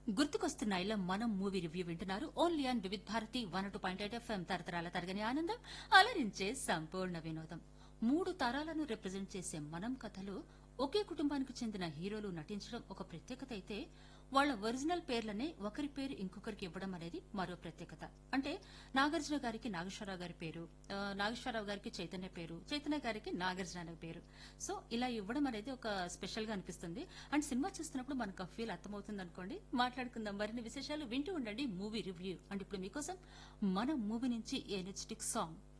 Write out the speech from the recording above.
గుర్తుకొస్తున్నాయిలో మనం movie review వింటున్నారు only on Vividh Bharati one two point eight FM తరతరాల తరగని ఆనందం అలరించే సంపూర్ణ వినోదం మూడు తరాలను రిప్రజెంట్ చేసే మనం కథలో ఒకే కుటుంబానికి చెందిన హీరోలు నటించడం ఒక ప్రత్యేకత అయితే వాళ్ళ ఒరిజినల్ పేర్లనే ఒకరి పేరు ఇంకొకరికి ఇవ్వడం అనేది మరో ప్రత్యేకత అంటే నాగార్జున గారికి నాగేశ్వరరావు గారి పేరు ఆ, నాగేశ్వరరావు గారికి చైతన్య పేరు చైతన్య గారికి నాగార్జున అనే పేరు సో ఇలా ఇవ్వడం అనేది ఒక స్పెషల్ గా అనిపిస్తుంది అండ్ సినిమా చూస్తున్నప్పుడు మనకు ఆ ఫీల్ అర్థమవుతుంది అనుకోండి మాట్లాడుకుందాం మరిన్ని విశేషాలు వింటూ ఉండండి మూవీ రివ్యూ అండ్ ఇప్పుడు మీకోసం మన మూవీ నుంచి ఎనర్జెటిక్ సాంగ్